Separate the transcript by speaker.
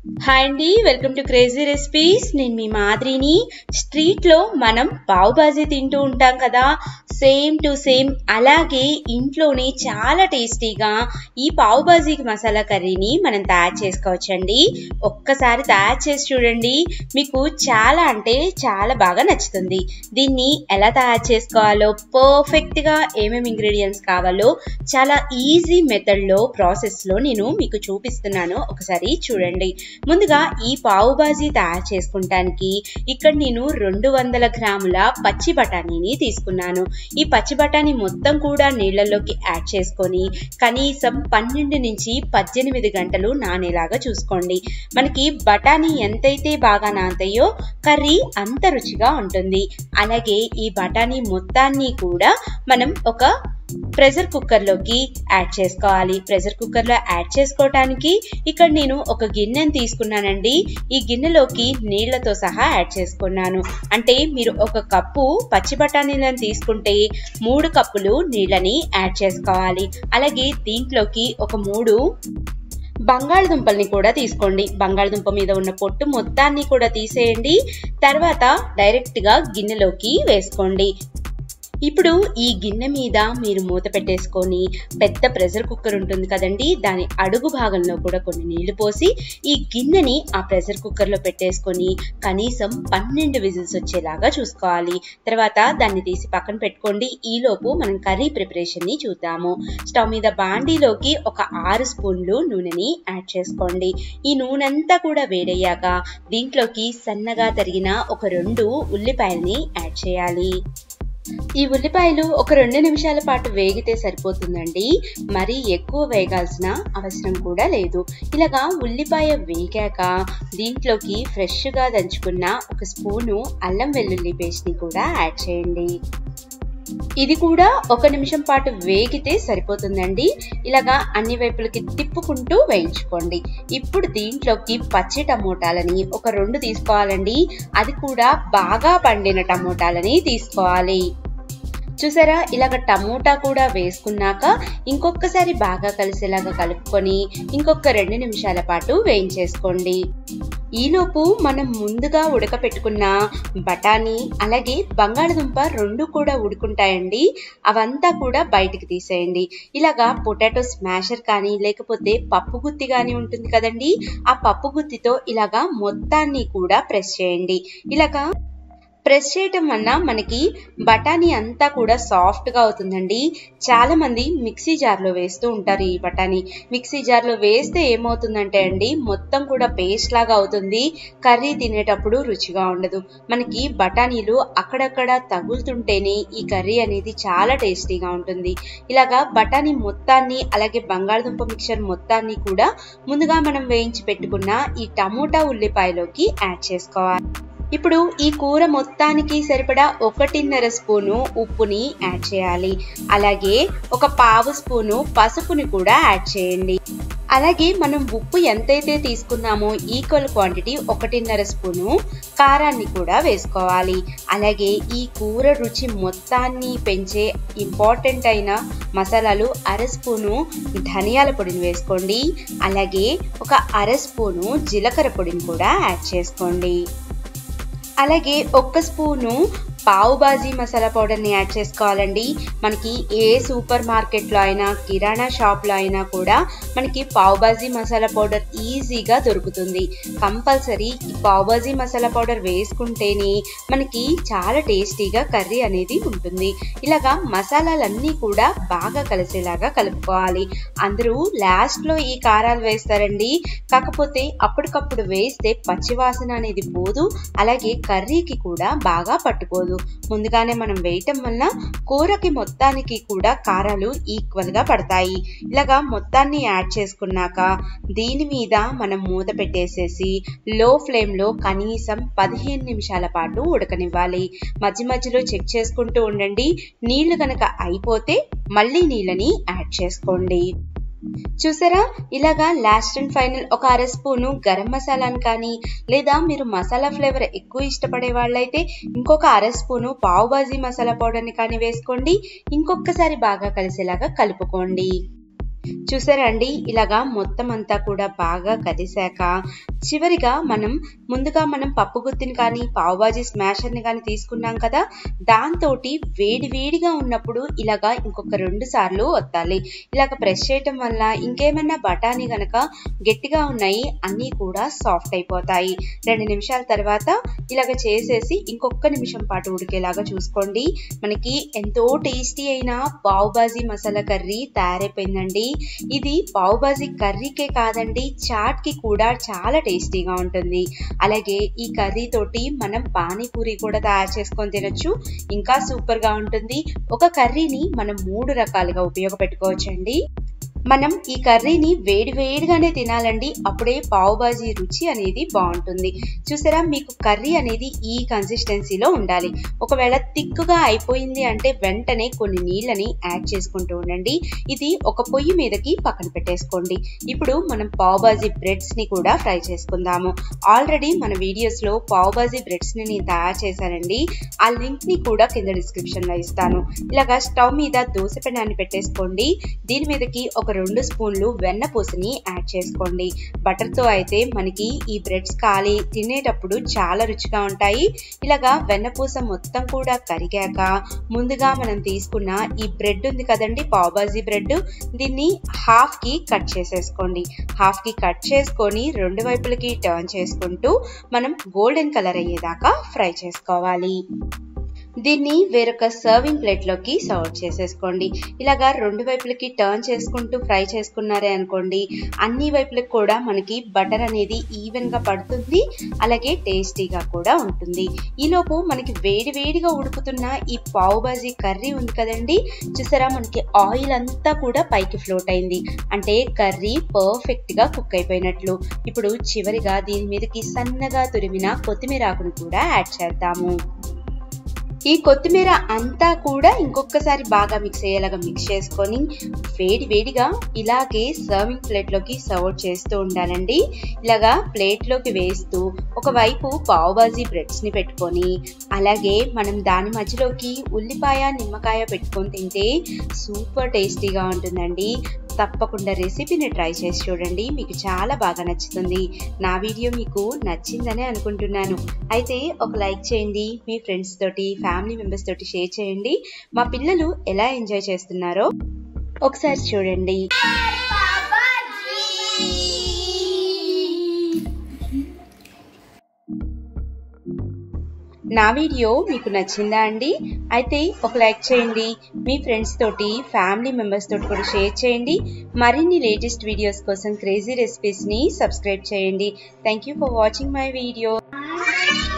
Speaker 1: hi అండి welcome to crazy recipes నేను మీ మాదిరిని స్ట్రీట్లో మనం పావు బాజీ తింటూ ఉంటాం కదా సేమ్ టు సేమ్ అలాగే ఇంట్లోనే చాలా టేస్టీగా ఈ పావు బాజీకి మసాలా కర్రీని మనం తయారు చేసుకోవచ్చండి ఒక్కసారి తయారు చేసి చూడండి మీకు చాలా అంటే చాలా బాగా నచ్చుతుంది దీన్ని ఎలా తయారు చేసుకోవాలో పర్ఫెక్ట్గా ఏమేమి ఇంగ్రీడియంట్స్ కావాలో చాలా ఈజీ మెథడ్లో ప్రాసెస్లో నేను మీకు చూపిస్తున్నాను ఒకసారి చూడండి ముందుగా ఈ పావు బాజీ తయారు చేసుకుంటానికి ఇక్కడ నేను రెండు వందల గ్రాముల పచ్చి బఠానీని తీసుకున్నాను ఈ పచ్చి బఠానీ మొత్తం కూడా నీళ్ళలోకి యాడ్ చేసుకొని కనీసం పన్నెండు నుంచి పద్దెనిమిది గంటలు నానేలాగా చూసుకోండి మనకి బఠానీ ఎంతైతే బాగా నానతాయో కర్రీ అంత రుచిగా ఉంటుంది అలాగే ఈ బఠానీ మొత్తాన్ని కూడా మనం ఒక ప్రెషర్ కుక్కర్లోకి యాడ్ చేసుకోవాలి ప్రెషర్ కుక్కర్లో యాడ్ చేసుకోవటానికి ఇక్కడ నేను ఒక గిన్నెని తీసుకున్నానండి ఈ గిన్నెలోకి నీళ్లతో సహా యాడ్ చేసుకున్నాను అంటే మీరు ఒక కప్పు పచ్చి బఠానీలను తీసుకుంటే మూడు కప్పులు నీళ్ళని యాడ్ చేసుకోవాలి అలాగే దీంట్లోకి ఒక మూడు బంగాళదుంపల్ని కూడా తీసుకోండి బంగాళదుంప మీద ఉన్న పొట్టు మొత్తాన్ని కూడా తీసేయండి తర్వాత డైరెక్ట్గా గిన్నెలోకి వేసుకోండి ఇప్పుడు ఈ గిన్నె మీద మీరు మూత పెట్టేసుకొని పెద్ద ప్రెషర్ కుక్కర్ ఉంటుంది కదండి దాని అడుగు భాగంలో కూడా కొన్ని నీళ్లు పోసి ఈ గిన్నెని ఆ ప్రెషర్ కుక్కర్లో పెట్టేసుకొని కనీసం పన్నెండు విజిల్స్ వచ్చేలాగా చూసుకోవాలి తర్వాత దాన్ని తీసి పక్కన పెట్టుకోండి ఈలోపు మనం కర్రీ ప్రిపరేషన్ని చూద్దాము స్టవ్ మీద బాండీలోకి ఒక ఆరు స్పూన్లు నూనెని యాడ్ చేసుకోండి ఈ నూనె అంతా కూడా వేడయ్యాక దీంట్లోకి సన్నగా తరిగిన ఒక రెండు ఉల్లిపాయల్ని యాడ్ చేయాలి ఈ ఉల్లిపాయలు ఒక రెండు నిమిషాల పాటు వేగితే సరిపోతుందండి మరీ ఎక్కువ వేగాల్సిన అవసరం కూడా లేదు ఇలాగా ఉల్లిపాయ వేగాక దీంట్లోకి ఫ్రెష్గా దంచుకున్న ఒక స్పూను అల్లం వెల్లుల్లి పేస్ట్ని కూడా యాడ్ చేయండి ఇది కూడా ఒక నిమిషం పాటు వేగితే సరిపోతుందండి ఇలాగా అన్ని వైపులకి తిప్పుకుంటూ వేయించుకోండి ఇప్పుడు దీంట్లోకి పచ్చి టమోటాలని ఒక రెండు తీసుకోవాలండి అది కూడా బాగా పండిన టమోటాలని తీసుకోవాలి చూసారా ఇలాగ టమోటా కూడా వేసుకున్నాక ఇంకొకసారి బాగా కలిసేలాగా కలుపుకొని ఇంకొక రెండు నిమిషాల పాటు వేయించేసుకోండి ఈలోపు మనం ముందుగా ఉడకపెట్టుకున్న బఠానీ అలాగే బంగాళదుంప రెండు కూడా ఉడుకుంటాయండి అవంతా కూడా బయటికి తీసేయండి ఇలాగా పొటాటో స్మాషర్ కానీ లేకపోతే పప్పు గుత్తి కానీ ఉంటుంది కదండి ఆ పప్పు గుత్తితో ఇలాగా మొత్తాన్ని కూడా ప్రెస్ చేయండి ఇలాగా ప్రెస్ చేయటం వల్ల మనకి బఠానీ అంతా కూడా సాఫ్ట్గా అవుతుందండి చాలా మంది మిక్సీ జార్లో వేస్తూ ఉంటారు ఈ బఠానీ మిక్సీ జార్లో వేస్తే ఏమవుతుందంటే అండి మొత్తం కూడా పేస్ట్ లాగా అవుతుంది కర్రీ తినేటప్పుడు రుచిగా ఉండదు మనకి బఠానీలు అక్కడక్కడ తగులుతుంటేనే ఈ కర్రీ అనేది చాలా టేస్టీగా ఉంటుంది ఇలాగా బఠానీ మొత్తాన్ని అలాగే బంగాళదుంప మిక్చర్ మొత్తాన్ని కూడా ముందుగా మనం వేయించి పెట్టుకున్న ఈ టమోటా ఉల్లిపాయలోకి యాడ్ చేసుకోవాలి ఇప్పుడు ఈ కూర మొత్తానికి సరిపడా ఒకటిన్నర స్పూను ఉప్పుని యాడ్ చేయాలి అలాగే ఒక పావు స్పూను పసుపుని కూడా యాడ్ చేయండి అలాగే మనం ఉప్పు ఎంతైతే తీసుకున్నామో ఈక్వల్ క్వాంటిటీ ఒకటిన్నర స్పూను కారాన్ని కూడా వేసుకోవాలి అలాగే ఈ కూర రుచి మొత్తాన్ని పెంచే ఇంపార్టెంట్ అయిన మసాలాలు అర స్పూను ధనియాల పొడిని వేసుకోండి అలాగే ఒక అర స్పూను జీలకర్ర పొడిని కూడా యాడ్ చేసుకోండి అలాగే ఒక్క స్పూను పావు బాజీ మసాలా పౌడర్ని యాడ్ చేసుకోవాలండి మనకి ఏ సూపర్ మార్కెట్లో అయినా కిరాణా షాప్లో అయినా కూడా మనకి పావు బాజీ మసాలా పౌడర్ ఈజీగా దొరుకుతుంది కంపల్సరీ ఈ పావు బాజీ మసాలా పౌడర్ వేసుకుంటేనే మనకి చాలా టేస్టీగా కర్రీ అనేది ఉంటుంది ఇలాగా మసాలాలన్నీ కూడా బాగా కలిసేలాగా కలుపుకోవాలి అందరూ లాస్ట్లో ఈ కారాలు వేస్తారండి కాకపోతే అప్పటికప్పుడు వేస్తే పచ్చివాసన అనేది పోదు అలాగే కర్రీకి కూడా బాగా పట్టుకోదు ముందుగానే మనం వేయటం వల్ల కూరకి మొత్తానికి కూడా కారాలు ఈక్వల్ గా పడతాయి ఇలాగా మొత్తాన్ని యాడ్ చేసుకున్నాక దీని మీద మనం మూత పెట్టేసేసి లో ఫ్లేమ్ లో కనీసం పదిహేను నిమిషాల పాటు ఉడకనివ్వాలి మధ్య మధ్యలో చెక్ చేసుకుంటూ ఉండండి నీళ్లు కనుక అయిపోతే మళ్ళీ నీళ్ళని యాడ్ చేసుకోండి చూసారా ఇలాగా లాస్ట్ అండ్ ఫైనల్ ఒక అర స్పూను గరం మసాలాను కానీ లేదా మీరు మసాలా ఫ్లేవర్ ఎక్కువ ఇష్టపడే వాళ్ళైతే ఇంకొక అర స్పూను పావు బాజీ మసాలా పౌడర్ని కానీ వేసుకోండి ఇంకొకసారి బాగా కలిసేలాగా కలుపుకోండి చూసారా అండి ఇలాగా మొత్తం అంతా కూడా బాగా కలిసాక చివరిగా మనం ముందుగా మనం పప్పు గుత్తిని కానీ పావుబాజీ స్మాషర్ని కానీ తీసుకున్నాం కదా దాంతో వేడి వేడిగా ఉన్నప్పుడు ఇలాగా ఇంకొక రెండు సార్లు వత్తాలి ఇలాగ ప్రెస్ చేయటం వల్ల ఇంకేమైనా బఠానీ గనక గట్టిగా ఉన్నాయి అన్నీ కూడా సాఫ్ట్ అయిపోతాయి రెండు నిమిషాల తర్వాత ఇలాగ చేసేసి ఇంకొక నిమిషం పాటు ఉడికేలాగా చూసుకోండి మనకి ఎంతో టేస్టీ అయిన పావుబాజీ మసాలా కర్రీ తయారైపోయిందండి ఇది పావుబాజీ కర్రీకే కాదండి చాట్కి కూడా చాలా టేస్టీగా ఉంటుంది అలాగే ఈ కర్రీ తోటి మనం పానీపూరి కూడా తయారు చేసుకొని తినొచ్చు ఇంకా సూపర్గా ఉంటుంది ఒక కర్రీని మనం మూడు రకాలుగా ఉపయోగపెట్టుకోవచ్చండి మనం ఈ కర్రీని వేడి వేడిగానే తినాలండి అప్పుడే పావుబాజీ రుచి అనేది బాగుంటుంది చూసారా మీకు కర్రీ అనేది ఈ కన్సిస్టెన్సీలో ఉండాలి ఒకవేళ తిక్కుగా అయిపోయింది అంటే వెంటనే కొన్ని నీళ్ళని యాడ్ చేసుకుంటూ ఉండండి ఇది ఒక పొయ్యి మీదకి పక్కన పెట్టేసుకోండి ఇప్పుడు మనం పావుబాజీ బ్రెడ్స్ని కూడా ఫ్రై చేసుకుందాము ఆల్రెడీ మన వీడియోస్లో పావుబాజీ బ్రెడ్స్ని నేను తయారు చేశానండి ఆ లింక్ని కూడా కింద డిస్క్రిప్షన్లో ఇస్తాను ఇలాగా స్టవ్ మీద దోశ పెనాన్ని పెట్టేసుకోండి దీని మీదకి ఒక రెండు స్పూన్లు వెన్న పూసని యాడ్ చేసుకోండి బటర్తో అయితే మనకి ఈ బ్రెడ్స్ కాలి తినేటప్పుడు చాలా రుచిగా ఉంటాయి ఇలాగా వెన్నపూస మొత్తం కూడా కరిగాక ముందుగా మనం తీసుకున్న ఈ బ్రెడ్ ఉంది కదండి పావుబాజీ బ్రెడ్ దీన్ని హాఫ్కి కట్ చేసేసుకోండి హాఫ్కి కట్ చేసుకొని రెండు వైపులకి టర్న్ చేసుకుంటూ మనం గోల్డెన్ కలర్ అయ్యేదాకా ఫ్రై చేసుకోవాలి దీన్ని వేరొక సర్వింగ్ ప్లేట్లోకి సర్వ్ చేసేసుకోండి ఇలాగా రెండు వైపులకి టర్న్ చేసుకుంటూ ఫ్రై చేసుకున్నారే అనుకోండి అన్ని వైపులకు కూడా మనకి బటర్ అనేది ఈవెన్గా పడుతుంది అలాగే టేస్టీగా కూడా ఉంటుంది ఈలోపు మనకి వేడి వేడిగా ఉడుకుతున్న ఈ పావు బాజీ కర్రీ ఉంది కదండి చూసారా మనకి ఆయిల్ అంతా కూడా పైకి ఫ్లోట్ అయింది అంటే కర్రీ పర్ఫెక్ట్గా కుక్ అయిపోయినట్లు ఇప్పుడు చివరిగా దీని మీదకి సన్నగా తురిమిన కొత్తిమీర ఆకును కూడా యాడ్ చేద్దాము ఈ కొత్తిమీర అంతా కూడా ఇంకొకసారి బాగా మిక్స్ అయ్యేలాగా మిక్స్ చేసుకొని వేడి వేడిగా ఇలాగే సర్వింగ్ ప్లేట్లోకి సర్వ్ చేస్తూ ఉండాలండి ఇలాగా ప్లేట్లోకి వేస్తూ ఒకవైపు పావుబాజీ బ్రెడ్స్ని పెట్టుకొని అలాగే మనం దాని మధ్యలోకి ఉల్లిపాయ నిమ్మకాయ పెట్టుకొని తింటే సూపర్ టేస్టీగా ఉంటుందండి తప్పకుండా రెసిపీని ట్రై చేసి చూడండి మీకు చాలా బాగా నచ్చుతుంది నా వీడియో మీకు నచ్చిందనే అనుకుంటున్నాను అయితే ఒక లైక్ చేయండి మీ ఫ్రెండ్స్ తోటి ఫ్యామిలీ మెంబర్స్ తోటి షేర్ చేయండి మా పిల్లలు ఎలా ఎంజాయ్ చేస్తున్నారో ఒకసారి చూడండి నా వీడియో మీకు నచ్చిందా అండి అయితే ఒక లైక్ చేయండి మీ ఫ్రెండ్స్ తోటి ఫ్యామిలీ మెంబర్స్ తోటి కూడా షేర్ చేయండి మరిన్ని లేటెస్ట్ వీడియోస్ కోసం క్రేజీ రెసిపీస్ని సబ్స్క్రైబ్ చేయండి thank you for watching my video